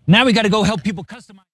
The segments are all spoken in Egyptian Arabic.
Now we got to go help people customize.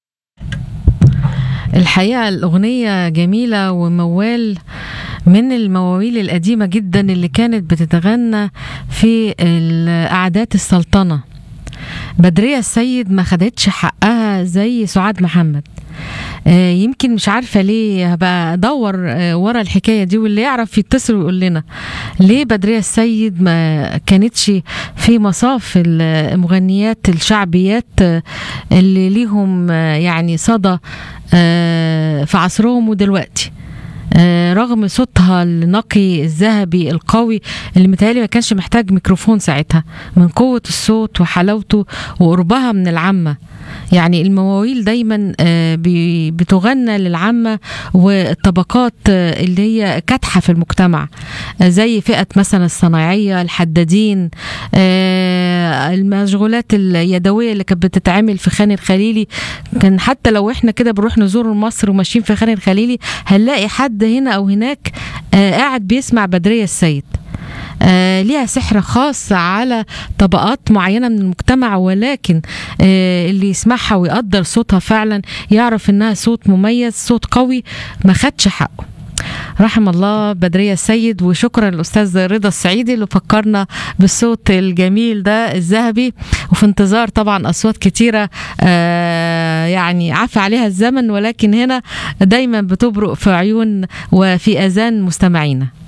الحقيقة الأغنية جميلة وموال من المواويل القديمة جدا اللي كانت بتتغنى في قعدات السلطنة بدرية السيد ما خدتش حقها زي سعاد محمد آه، يمكن مش عارفة ليه هبقى أدور آه، ورا الحكاية دي واللي يعرف يتصل ويقول لنا ليه بدرية السيد ما كانتش في مصاف المغنيات الشعبيات آه، اللي ليهم آه، يعني صدى آه، في عصرهم ودلوقتي آه، رغم صوتها النقي الذهبي القوي اللي متهيألي ما كانش محتاج ميكروفون ساعتها من قوة الصوت وحلاوته وقربها من العامة يعني المواويل دايما آه، بي- بتغنى للعامة والطبقات آه، اللي هي كادحة في المجتمع آه، زي فئة مثلا الصنايعية الحدادين آه، المشغولات اليدوية اللي كانت بتتعمل في خان الخليلي كان حتى لو احنا كده بنروح نزور مصر وماشيين في خان الخليلي هنلاقي حد هنا او هناك آه، قاعد بيسمع بدرية السيد آه ليها سحر خاص على طبقات معينة من المجتمع ولكن آه اللي يسمعها ويقدر صوتها فعلا يعرف انها صوت مميز صوت قوي ما خدش حقه رحم الله بدرية السيد وشكرا للأستاذ رضا السعيدي اللي فكرنا بالصوت الجميل ده الذهبي وفي انتظار طبعا أصوات كتيرة آه يعني عفى عليها الزمن ولكن هنا دايما بتبرق في عيون وفي أذان مستمعينا